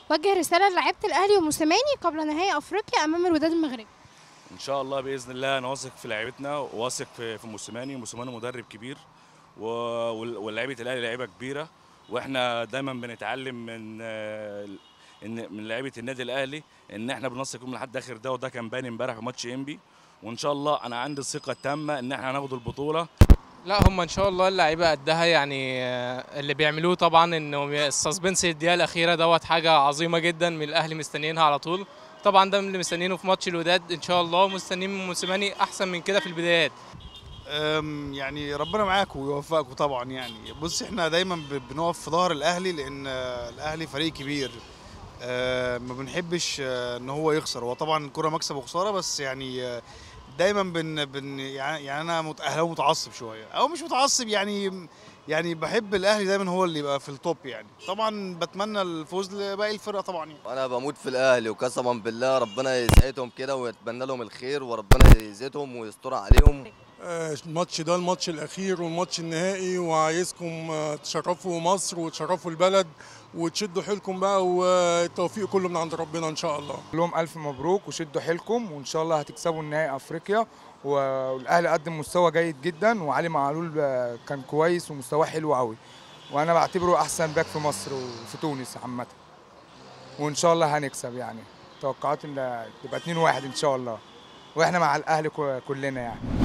وجه رساله للاعيبه الاهلي وموسيماني قبل نهائي افريقيا امام الوداد المغربي ان شاء الله باذن الله انا واثق في لعيبتنا وواثق في في موسيماني موسيماني مدرب كبير و- وال- ولاعيبه الاهلي لعيبه كبيره واحنا دايما بنتعلم من آه، ان من لعيبه النادي الاهلي ان احنا بنثق فيهم لحد اخر ده وده كان باين امبارح في ماتش انبي وان شاء الله انا عندي الثقه التامه ان احنا هناخد البطوله لا هم ان شاء الله اللعيبه قدها يعني آه، اللي بيعملوه طبعا انه السسبنس الدقيقه الاخيره دوت حاجه عظيمه جدا من الاهلي مستنيينها على طول طبعا ده من اللي مستنيينه في ماتش الوداد ان شاء الله ومستنيين من موسيماني احسن من كده في البدايات أم، يعني ربنا معاكم ويوفقكم طبعا يعني بص احنا دايما ب- بنقف في ظهر الاهلي لان آه، الاهلي فريق كبير آه، ما بنحبش آه، ان هو يخسر هو طبعا الكره مكسب وخساره بس يعني آه، دايما بن بن يعني يعني انا مت- اهلاوي متعصب شويه او مش متعصب يعني يعني بحب الاهلي دايما هو اللي يبقى في التوب يعني طبعا بتمنى الفوز لباقي الفرق طبعا يعني انا بموت في الاهلي وقسما بالله ربنا يسعدهم كده ويتمنى لهم الخير وربنا يزيدهم ويستر عليهم آه، الماتش ده الماتش الاخير والماتش النهائي وعايزكم آه، تشرفوا مصر وتشرفوا البلد وتشدوا حيلكم بقى والتوفيق كله من عند ربنا ان شاء الله لهم الف مبروك وشدوا حيلكم وان شاء الله هتكسبوا النهائي افريقيا والاهلي قدم مستوى جيد جدا وعلي معلول آه، كان كويس ومستواه حلو قوي وانا بعتبره احسن باك في مصر وفي تونس عامه وان شاء الله هنكسب يعني توقعات ان تبقى 2-1 ان شاء الله واحنا مع الاهلي كلنا يعني